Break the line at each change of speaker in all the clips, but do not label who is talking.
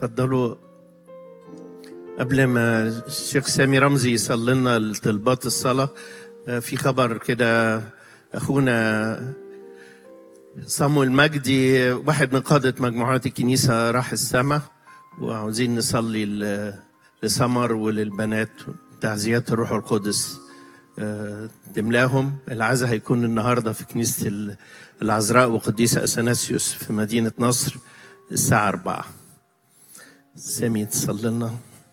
اتفضلوا قبل ما الشيخ سامي رمزي يصلي لنا الطلبات الصلاة آه، في خبر كده أخونا صامويل مجدي واحد من قادة مجموعات الكنيسة راح السماء وعاوزين نصلي ل- لسمر وللبنات تعزيات الروح القدس آه، تملاهم العزاء هيكون النهارده في كنيسة ال- العذراء وقديسة أثناسيوس في مدينة نصر الساعة 4 سامي تصلي لنا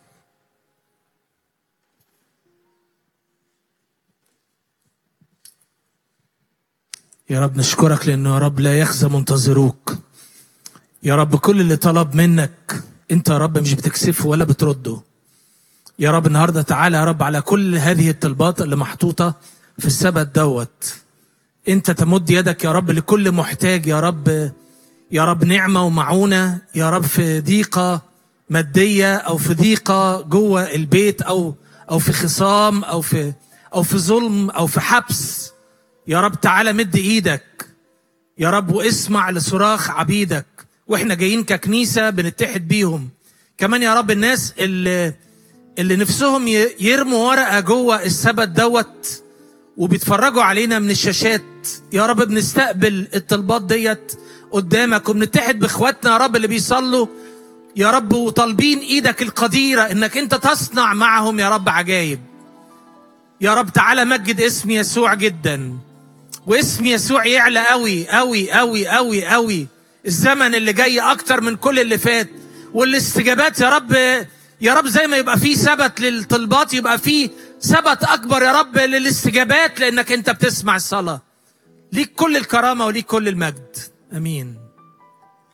يا رب نشكرك لانه يا رب لا يخزى منتظروك يا رب كل اللي طلب منك انت يا رب مش بتكسفه ولا بترده يا رب النهارده تعالى يا رب على كل هذه الطلبات اللي محطوطه في السبت دوت انت تمد يدك يا رب لكل محتاج يا رب يا رب نعمه ومعونه يا رب في ضيقه ماديه او في ضيقه جوه البيت او او في خصام او في او في ظلم او في حبس يا رب تعالى مد ايدك يا رب واسمع لصراخ عبيدك واحنا جايين ككنيسه بنتحد بيهم كمان يا رب الناس اللي اللي نفسهم ي- يرموا ورقه جوه السبت دوت وبيتفرجوا علينا من الشاشات يا رب بنستقبل الطلبات ديت قدامك وبنتحد باخواتنا يا رب اللي بيصلوا يا رب وطالبين ايدك القديره انك انت تصنع معهم يا رب عجايب يا رب تعالى مجد اسم يسوع جدا واسم يسوع يعلى قوي قوي قوي قوي قوي الزمن اللي جاي اكتر من كل اللي فات والاستجابات يا رب يا رب زي ما يبقى فيه ثبت للطلبات يبقى فيه ثبت اكبر يا رب للاستجابات لانك انت بتسمع الصلاه ليك كل الكرامه وليك كل المجد امين